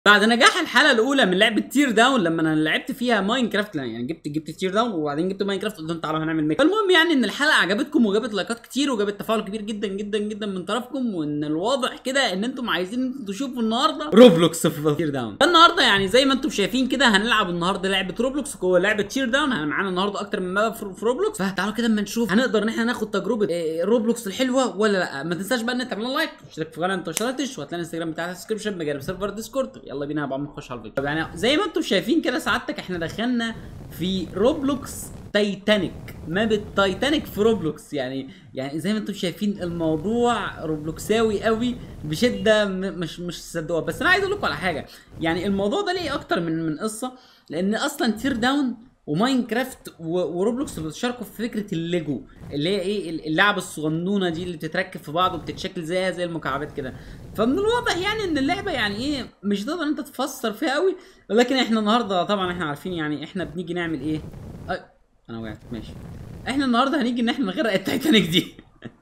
بعد نجاح الحلقه الاولى من لعبه تير داون لما انا لعبت فيها ماينكرافت يعني جبت جبت تير داون وبعدين جبت ماينكرافت قلت لهم تعالوا هنعمل ميك فالمهم يعني ان الحلقه عجبتكم وجابت لايكات كتير وجابت تفاعل كبير جدا جدا جدا من طرفكم وان الواضح كده ان انتم عايزين تشوفوا النهارده روبلوكس في تير داون فالنهارده يعني زي ما انتم شايفين كده هنلعب النهارده لعبه روبلوكس جوه لعبه تير داون انا معانا النهارده اكتر من ماب في روبلوكس فتعالوا كده اما نشوف هنقدر ان احنا ناخد تجربه إيه، روبلوكس الحلوه ولا لا ما تنساش بقى ان انت تعمل لايك وتشترك في القناه انت ما اشتركتش وهتلاقي الانستجرام بتاع الديسكربشن بجانب سيرفر ديسكورد يلا بينا يا ابو عم نخش على الفيديو طب يعني زي ما انتم شايفين كده سعادتك احنا دخلنا في روبلوكس تايتانيك ماب التايتانيك في روبلوكس يعني يعني زي ما انتم شايفين الموضوع روبلوكساوي قوي بشده م- مش مش تصدقوها بس انا عايز اقول لكم على حاجه يعني الموضوع ده ليه اكتر من من قصه لان اصلا تير داون وماينكرافت و- وروبلوكس بيتشاركوا في فكره الليجو اللي هي ايه اللعبه الصغنونه دي اللي بتتركب في بعض وبتتشكل زيها زي المكعبات كده فمن الواضح يعني ان اللعبه يعني ايه مش تقدر انت تفسر فيها قوي ولكن احنا النهارده طبعا احنا عارفين يعني احنا بنيجي نعمل ايه أي انا وقعت ماشي احنا النهارده هنيجي ان احنا نغرق التايتانيك دي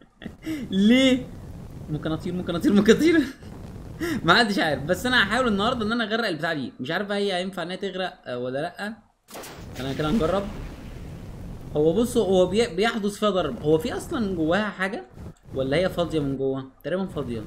ليه ممكن اطير ممكن اطير ممكن اطير ما حدش عارف بس انا هحاول النهارده ان انا اغرق البتاع دي مش عارف هي هينفع انها تغرق آه، ولا لا خلينا كده نجرب هو بصوا هو بي- بيحدث فيها ضرب هو في اصلا جواها حاجه ولا هي فاضيه من جوه تقريبا فاضيه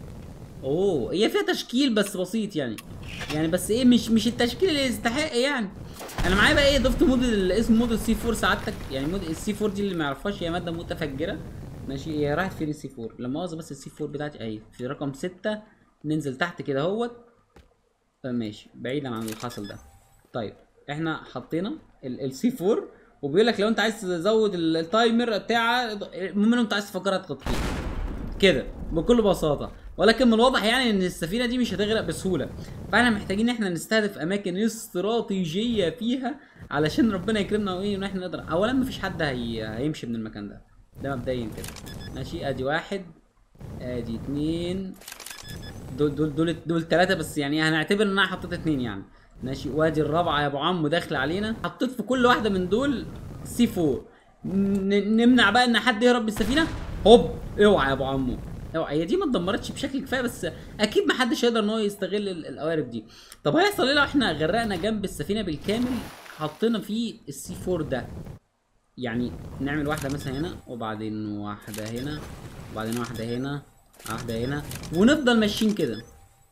اوه هي فيها تشكيل بس بسيط يعني يعني بس ايه مش مش التشكيل اللي يستحق يعني انا معايا بقى ايه ضفت مود ال- اسمه مود السي 4 سعادتك يعني مود السي 4 دي اللي ما يعرفهاش هي ماده متفجره ماشي هي راحت فين السي 4 لما مؤاخذه بس السي 4 بتاعتي اهي في رقم 6 ننزل تحت كده اهوت ماشي بعيدا عن اللي حصل ده طيب احنا حطينا السي 4 وبيقول لك لو انت عايز تزود ال- التايمر بتاع المهم لو انت عايز تفجرها تطفيه كده بكل بساطه ولكن من الواضح يعني ان السفينه دي مش هتغرق بسهوله فاحنا محتاجين ان احنا نستهدف اماكن استراتيجيه فيها علشان ربنا يكرمنا وايه ان احنا نقدر اولا مفيش حد هي... هيمشي من المكان ده ده مبدئيا كده ماشي ادي واحد ادي اتنين دول دول دول دول ثلاثة بس يعني هنعتبر ان انا حطيت اتنين يعني ماشي وادي الرابعة يا ابو عمو داخلة علينا حطيت في كل واحدة من دول سي 4 ن- نمنع بقى ان حد يهرب بالسفينة هوب اوعى يا ابو عمو اوعى هي دي ما اتدمرتش بشكل كفايه بس اكيد ما حدش هيقدر ان هو يستغل ال- القوارب دي طب هيحصل ايه لو احنا غرقنا جنب السفينه بالكامل حطينا فيه السي 4 ده يعني نعمل واحده مثلا هنا وبعدين واحده هنا وبعدين واحده هنا واحده هنا ونفضل ماشيين كده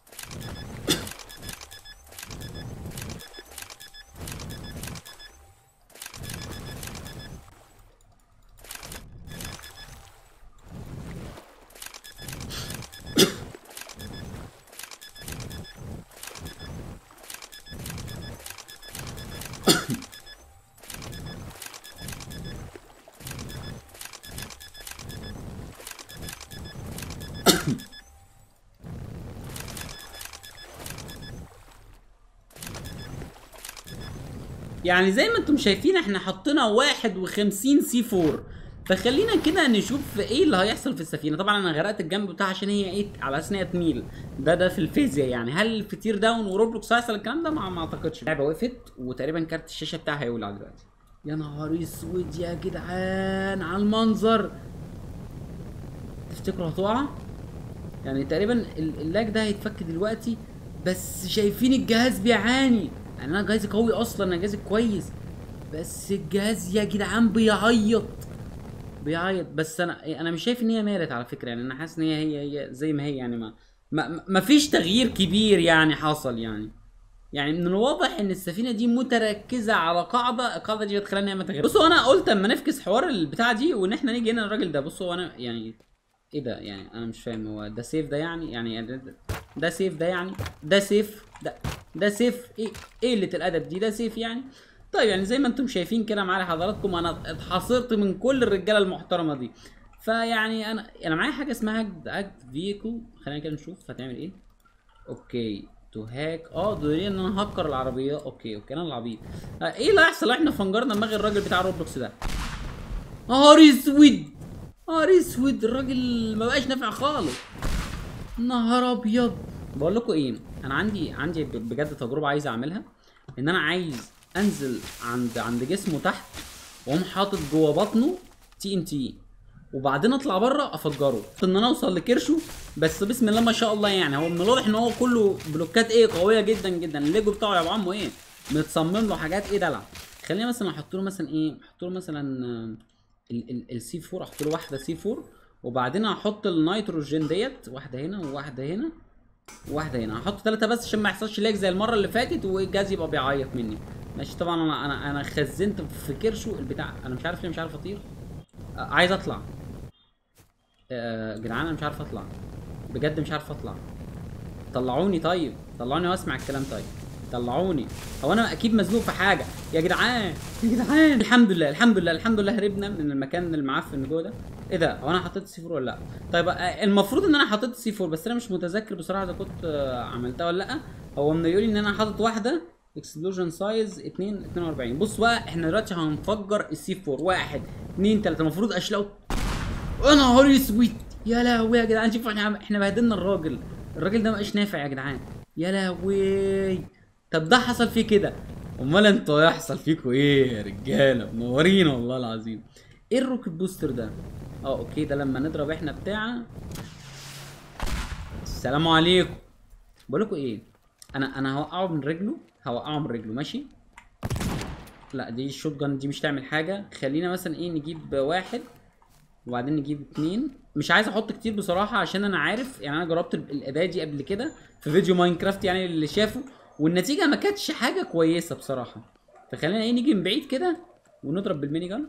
يعني زي ما انتم شايفين احنا حطينا 51 سي 4 فخلينا كده نشوف ايه اللي هيحصل في السفينه طبعا انا غرقت الجنب بتاعها عشان هي ايه على اساس ان هي تميل ده ده في الفيزياء يعني هل في تير داون وروبلوكس هيحصل الكلام ده ما, ما اعتقدش اللعبه وقفت وتقريبا كارت الشاشه بتاعها هيولع دلوقتي يا نهار اسود يا جدعان على المنظر تفتكروا هتقع يعني تقريبا ال- اللاج ده هيتفك دلوقتي بس شايفين الجهاز بيعاني يعني انا جهازي قوي اصلا انا جهازي كويس بس الجهاز يا جدعان بيعيط بيعيط بس انا انا مش شايف ان هي مالت على فكره يعني انا حاسس ان هي هي هي زي ما هي يعني ما ما, ما فيش تغيير كبير يعني حصل يعني يعني من الواضح ان السفينه دي متركزه على قاعده القاعده دي بتخليها ان هي ما تغير بصوا انا قلت اما نفكس حوار البتاع دي وان احنا نيجي هنا الراجل ده بصوا انا يعني ايه ده يعني انا مش فاهم هو ده سيف ده يعني يعني ده, ده- ده سيف ده يعني ده سيف ده ده سيف ايه ايه قله الادب دي ده سيف يعني طيب يعني زي ما انتم شايفين كده معايا حضراتكم انا اتحاصرت من كل الرجاله المحترمه دي فيعني انا انا معايا حاجه اسمها اكت اكت فيكو خلينا كده نشوف هتعمل ايه اوكي تو هاك اه دول ان انا هكر العربيه اوكي اوكي انا العبيط آه، ايه اللي هيحصل لو احنا فنجرنا دماغ الراجل بتاع روبلوكس ده نهار اسود نهار اسود الراجل ما بقاش نافع خالص نهار ابيض بقول لكم ايه انا عندي عندي ب- بجد تجربه عايز اعملها ان انا عايز انزل عند عند جسمه تحت واقوم حاطط جوه بطنه تي ان تي وبعدين اطلع بره افجره ان انا اوصل لكرشه بس بسم الله ما شاء الله يعني هو من الواضح ان هو كله بلوكات ايه قويه جدا جدا الليجو بتاعه يا ابو عمو ايه متصمم له حاجات ايه دلع خلينا مثلا احط له مثلا ايه احط له مثلا السي 4 احط له واحده سي 4 وبعدين هحط النيتروجين ديت واحده هنا وواحده هنا وواحده هنا هحط ثلاثه بس عشان ما يحصلش لاج زي المره اللي فاتت والجهاز يبقى بيعيط مني ماشي طبعا انا انا انا خزنت في كرشه البتاع انا مش عارف ليه مش عارف اطير آه، عايز اطلع آه، يا جدعان انا مش عارف اطلع بجد مش عارف اطلع طلعوني طيب طلعوني واسمع الكلام طيب طلعوني هو انا اكيد مزنوق في حاجه يا جدعان يا جدعان الحمد لله الحمد لله الحمد لله هربنا من المكان المعفن اللي جوه ده ايه ده هو انا حطيت سي 4 ولا لا طيب آه، المفروض ان انا حطيت سي 4 بس انا مش متذكر بصراحه اذا كنت آه، عملتها ولا لا هو من يقول لي ان انا حاطط واحده اكسبلوجن سايز 2 42 بص بقى احنا دلوقتي هنفجر السي 4 واحد 2 3 المفروض اشلاقه انا نهار اسود يا لهوي يا جدعان شوفوا احنا احنا بهدلنا الراجل الراجل ده مبقاش نافع يا جدعان يا لهوي طب ده حصل فيه كده امال انتوا هيحصل فيكوا ايه يا رجاله منورين والله العظيم ايه الروكت بوستر ده اه اوكي ده لما نضرب احنا بتاع السلام عليكم بقول لكم ايه انا انا هوقعه من رجله هوقعه من رجله ماشي لا دي الشوت جان دي مش تعمل حاجه خلينا مثلا ايه نجيب واحد وبعدين نجيب اتنين مش عايز احط كتير بصراحه عشان انا عارف يعني انا جربت ال- الاداه دي قبل كده في فيديو ماينكرافت يعني اللي شافه والنتيجه ما كانتش حاجه كويسه بصراحه فخلينا ايه نيجي من بعيد كده ونضرب بالميني جان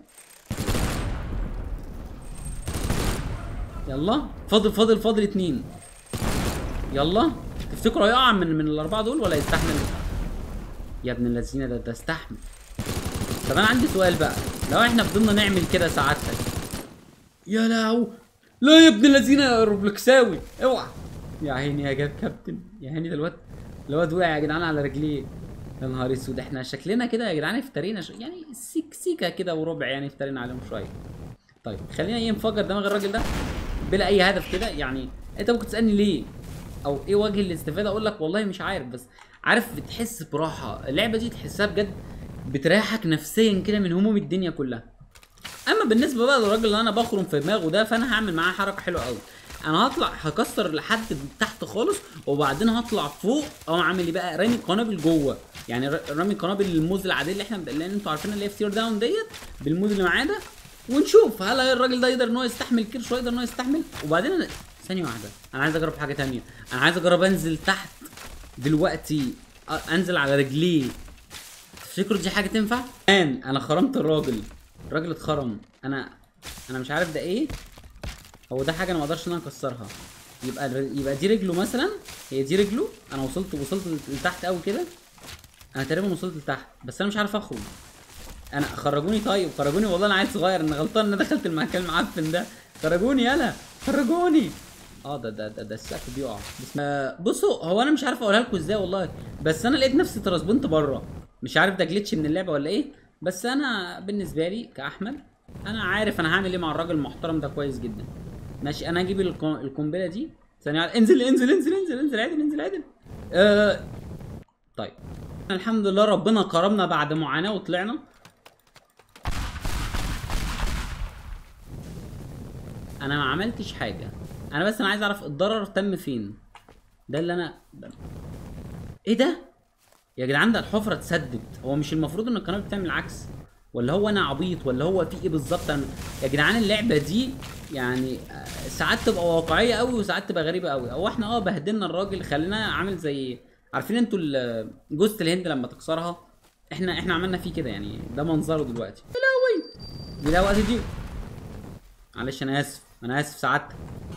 يلا فاضل فاضل فاضل اتنين يلا تفتكروا هيقع من من الاربعه دول ولا يستحمل يا ابن اللذينه ده ده استحمل طب انا عندي سؤال بقى لو احنا فضلنا نعمل كده سعادتك يا لهو لا يا ابن الذين يا روبلكساوي اوعى يا عيني يا جاب كابتن يا عيني ده الواد الواد وقع يا جدعان على رجليه يا نهار اسود احنا شكلنا كده يا جدعان افترينا ش... يعني سيك سيكه كده وربع يعني افترينا عليهم شويه طيب خلينا ايه نفجر دماغ الراجل ده بلا اي هدف كده يعني انت ممكن تسالني ليه او ايه وجه الاستفاده اقول لك والله مش عارف بس عارف بتحس براحه اللعبه دي تحسها بجد بتريحك نفسيا كده من هموم الدنيا كلها اما بالنسبه بقى للراجل اللي انا بخرم في دماغه ده فانا هعمل معاه حركه حلوه قوي انا هطلع هكسر لحد تحت خالص وبعدين هطلع فوق اقوم عامل ايه بقى رامي قنابل جوه يعني ر- رامي قنابل الموز العاديه اللي احنا اللي انتوا عارفين اللي هي في تير داون ديت بالموز اللي معاه ده ونشوف هل الراجل ده يقدر ان هو يستحمل كرش ويقدر ان هو يستحمل وبعدين أنا... ثانيه واحده انا عايز اجرب حاجه تانية انا عايز اجرب انزل تحت دلوقتي أ- انزل على رجليه تفتكروا دي حاجه تنفع؟ الان انا خرمت الراجل الراجل اتخرم انا انا مش عارف ده ايه هو ده حاجه انا ما اقدرش ان انا اكسرها يبقى الر- يبقى دي رجله مثلا هي دي رجله انا وصلت وصلت لتحت قوي كده انا تقريبا وصلت لتحت بس انا مش عارف اخرج انا خرجوني طيب خرجوني والله انا عيل صغير انا غلطان ان انا دخلت المكان المعفن ده خرجوني يلا خرجوني اه ده ده ده, ده السقف بيقع بس آه بصوا هو انا مش عارف اقولها لكم ازاي والله بس انا لقيت نفسي ترسبنت بره مش عارف ده جليتش من اللعبه ولا ايه بس انا بالنسبه لي كاحمد انا عارف انا هعمل ايه مع الراجل المحترم ده كويس جدا ماشي انا هجيب القو- القنبله دي ثانيه واحدة. انزل انزل انزل انزل انزل عادل انزل عادل آه طيب الحمد لله ربنا كرمنا بعد معاناه وطلعنا انا ما عملتش حاجه انا بس انا عايز اعرف الضرر تم فين ده اللي انا ايه ده يا جدعان ده الحفره اتسدت هو مش المفروض ان القناه بتعمل العكس ولا هو انا عبيط ولا هو في ايه بالظبط أنا... يا جدعان اللعبه دي يعني آه، ساعات تبقى واقعيه قوي وساعات تبقى غريبه قوي او احنا اه بهدلنا الراجل خلينا عامل زي عارفين انتوا ال- جوزة الهند لما تكسرها احنا احنا عملنا فيه كده يعني ده منظره دلوقتي يا لهوي دي ده وقت دي معلش انا اسف انا اسف سعادتك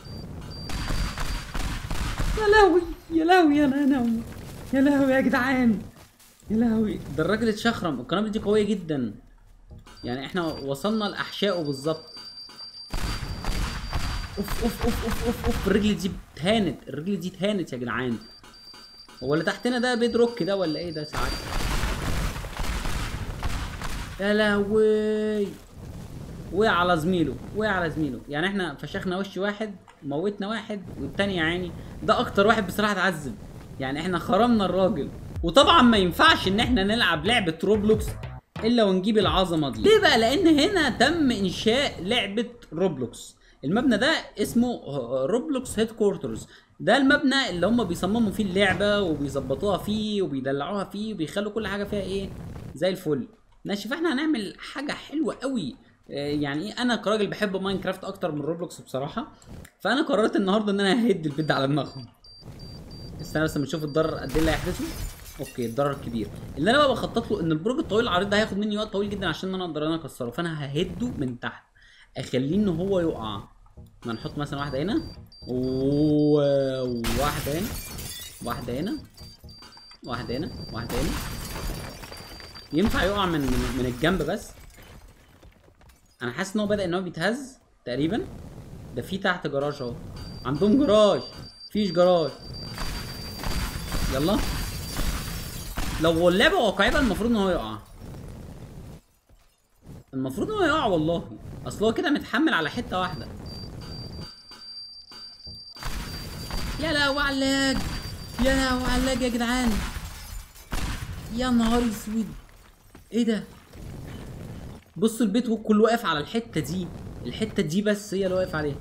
يا لهوي يا لهوي يا نانا يا لهوي يا جدعان يا لهوي ده الراجل اتشخرم القنابل دي قويه جدا يعني احنا وصلنا لاحشائه بالظبط اوف اوف اوف اوف اوف اوف الرجل دي اتهانت الرجل دي اتهانت يا جدعان هو اللي تحتنا ده بيد روك ده ولا ايه ده ساعات يا لهوي وقع على زميله وقع على زميله يعني احنا فشخنا وش واحد موتنا واحد والتاني يا عيني ده اكتر واحد بصراحه اتعذب يعني احنا خرمنا الراجل وطبعا ما ينفعش ان احنا نلعب لعبه روبلوكس الا ونجيب العظمه دي ليه بقى لان هنا تم انشاء لعبه روبلوكس المبنى ده اسمه روبلوكس هيد كوارترز ده المبنى اللي هم بيصمموا فيه اللعبه وبيظبطوها فيه وبيدلعوها فيه وبيخلوا كل حاجه فيها ايه زي الفل ماشي فاحنا هنعمل حاجه حلوه قوي آه، يعني ايه انا كراجل بحب ماينكرافت اكتر من روبلوكس بصراحه فانا قررت النهارده ان انا ههد البيت ده على دماغهم استنى بس لما نشوف الضرر قد ايه اللي هيحدثه اوكي الضرر كبير اللي انا بقى بخطط له ان البرج الطويل العريض ده هياخد مني وقت طويل جدا عشان انا اقدر انا اكسره فانا ههده من تحت اخليه ان هو يقع ما نحط مثلا واحده هنا وواحده هنا واحده هنا واحده هنا واحده هنا ينفع يقع من من من الجنب بس انا حاسس ان هو بدا ان هو بيتهز تقريبا ده في تحت جراج اهو عندهم جراج فيش جراج يلا لو اللعبه واقعيه بقى المفروض ان هو يقع المفروض ان هو يقع والله اصل هو كده متحمل على حته واحده يا لهوي على اللاج يا لهوي على اللاج يا جدعان يا نهار اسود ايه ده بص البيت كله واقف على الحته دي الحته دي بس هي اللي واقف عليها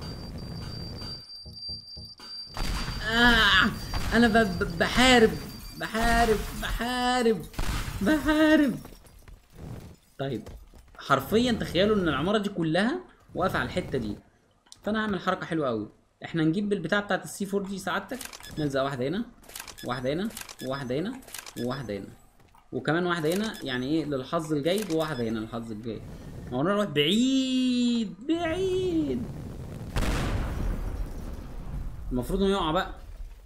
آه انا ب- ب- بحارب بحارب بحارب بحارب طيب حرفيا تخيلوا ان العماره دي كلها واقفه على الحته دي فانا هعمل حركه حلوه قوي احنا نجيب البتاع بتاعت السي 4 دي سعادتك نلزق واحده هنا واحده هنا وواحده هنا وواحده هنا وكمان واحده هنا يعني ايه للحظ الجيد وواحده هنا للحظ الجيد هو انا نروح بعيد بعيد المفروض انه يقع بقى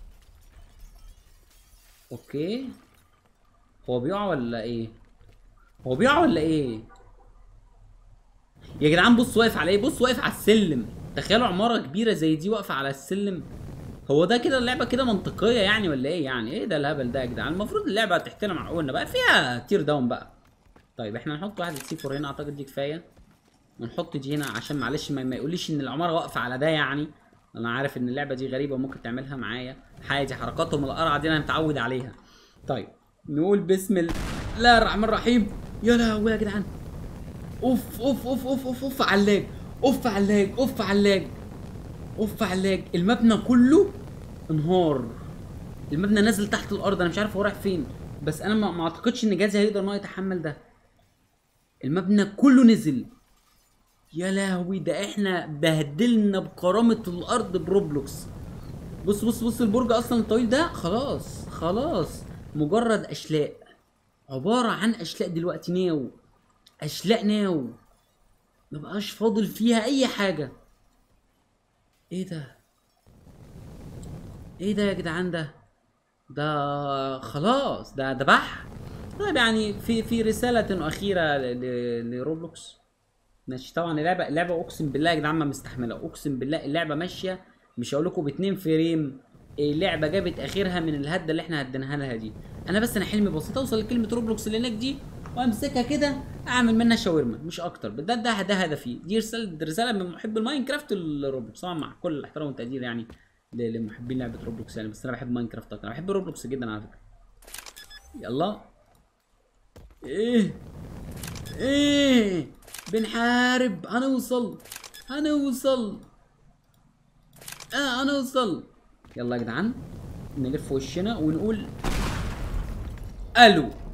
اوكي هو بيقع ولا ايه هو بيقع ولا ايه يا جدعان بص واقف على ايه بص واقف على السلم تخيلوا عماره كبيره زي دي واقفه على السلم هو ده كده اللعبه كده منطقيه يعني ولا ايه يعني ايه ده الهبل ده يا جدعان المفروض اللعبه تحترم عقولنا بقى فيها تير داون بقى طيب احنا نحط واحده سي 4 هنا اعتقد دي كفايه ونحط دي هنا عشان معلش ما, ما يقوليش ان العماره واقفه على ده يعني انا عارف ان اللعبه دي غريبه وممكن تعملها معايا عادي حركاتهم القرعه دي انا متعود عليها طيب نقول بسم الله الرحمن الرحيم يا لهوي يا جدعان اوف اوف اوف اوف اوف اوف علاج اوف علاج اوف علاج اوف علاج المبنى كله انهار المبنى نازل تحت الارض انا مش عارف هو رايح فين بس انا ما ما اعتقدش ان جهازي هيقدر ان هو يتحمل ده المبنى كله نزل يا لهوي ده احنا بهدلنا بكرامة الارض بروبلوكس بص بص بص البرج اصلا الطويل ده خلاص خلاص مجرد اشلاء عبارة عن اشلاء دلوقتي ناو اشلاء ناو مبقاش فاضل فيها اي حاجة ايه ده ايه ده يا جدعان ده ده خلاص ده ده بح طيب يعني في في رسالة أخيرة ل- ل- لروبلوكس ماشي طبعا اللعبة اللعبة أقسم بالله يا جدعان ما مستحملة أقسم بالله اللعبة ماشية مش هقول لكم باتنين فريم اللعبة جابت آخرها من الهدة اللي احنا هديناها لها دي أنا بس أنا حلمي بسيط أوصل لكلمة روبلوكس اللي هناك دي وأمسكها كده أعمل منها شاورما مش أكتر ده ده ده هدفي دي رسالة رسالة من محب الماينكرافت لروبلوكس طبعا مع كل الاحترام والتقدير يعني ل- لمحبين لعبة روبلوكس يعني بس أنا بحب ماينكرافت أكتر أنا بحب روبلوكس جدا على فكرة يلا ايه ايه بنحارب هنوصل هنوصل اه هنوصل يلا يا جدعان نلف وشنا ونقول الو